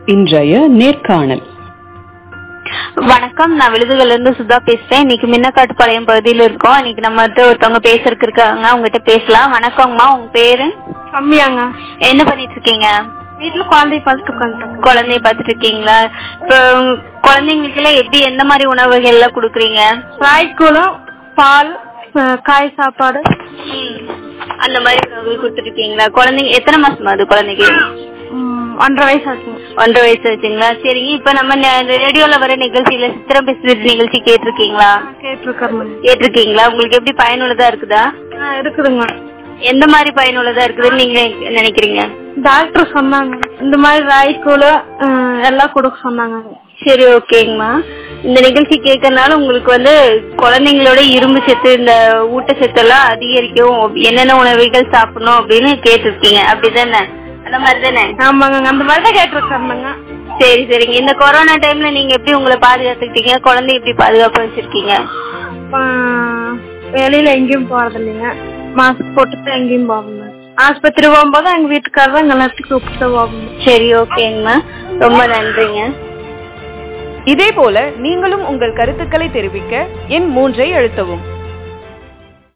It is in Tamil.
இன்றைய நேர்காணல் வணக்கம் நான் விழுதுகள்ல இருந்து சுதா பேசுறேன் இன்னைக்கு மின்னக்காட்டுப்பாளையம் பகுதியில இருக்கோம் இன்னைக்கு நம்ம ஒருத்தவங்க பேசுறதுக்கு இருக்காங்க உங்ககிட்ட பேசலாம் வணக்கங்கம்மா உங்க பேரு கம்மியாங்க என்ன பண்ணிட்டு இருக்கீங்க வீட்டுல குழந்தைய பார்த்துட்டு உட்காந்துட்டாங்க குழந்தைய பாத்துட்டு இருக்கீங்களா இப்போ குழந்தைங்களுக்கு எல்லாம் எப்படி எந்த மாதிரி உணவுகள் எல்லாம் குடுக்குறீங்க ராய்க்கூலம் பால் அஹ், காய் சாப்பாடு அந்த மாதிரி உணவுகள் கொடுத்துட்டு இருக்கீங்களா குழந்தைங்க எத்தனை மாசமா அது குழந்தைக்கு ம், ஒன்றரை வயசு ஆச்சுங்க ஒன்றரை வயசு வச்சுங்களா சரிங்க இப்ப நம்ம ந- ரேடியோல வர நிகழ்ச்சியில சித்திரம் பேசுறது நிகழ்ச்சி கேட்டிருக்கீங்களா கேட்டிருக்காருங்க கேட்டிருக்கீங்களா உங்களுக்கு எப்படி பயனுள்ளதா இருக்குதா ஆ, இருக்குதுங்க எந்த மாதிரி பயனுள்ளதா இருக்குதுன்னு நீங்க நினைக்கிறீங்க டாக்டர் சொன்னாங்க இந்த மாதிரி ராய்க்கூல எல்லாம் கொடுக்க சொன்னாங்க சரி ஓகேங்கம்மா இந்த நிகழ்ச்சி கேட்கறதுனால உங்களுக்கு வந்து குழந்தைங்களோட இரும்பு சத்து இந்த ஊட்டச்சத்து எல்லாம் அதிகரிக்கும் என்னென்ன உணவுகள் சாப்பிடணும் அப்படின்னு கேட்டிருக்கீங்க அப்படிதானே அந்த மாதிரி தானே ஆமாங்க அந்த மாதிரி தான் கேட்டிருக்காருங்க சரி சரிங்க இந்த கொரோனா டைம்ல நீங்க எப்படி உங்களை பாதுகாத்துக்கிட்டீங்க குழந்தை எப்படி பாதுகாப்பா வச்சிருக்கீங்க வெளியில எங்கேயும் போறது இல்லைங்க மாஸ்க் போட்டுட்டு எங்கேயும் போகணும் ஆஸ்பத்திரி போகும்போது எங்க வீட்டுக்காரர் தான் எங்க எல்லாத்தையும் கூப்பிட்டு போகணும் சரி ஓகேங்கம்மா ரொம்ப நன்றிங்க இதேபோல நீங்களும் உங்கள் கருத்துக்களை தெரிவிக்க எண் மூன்றை அழுத்தவும்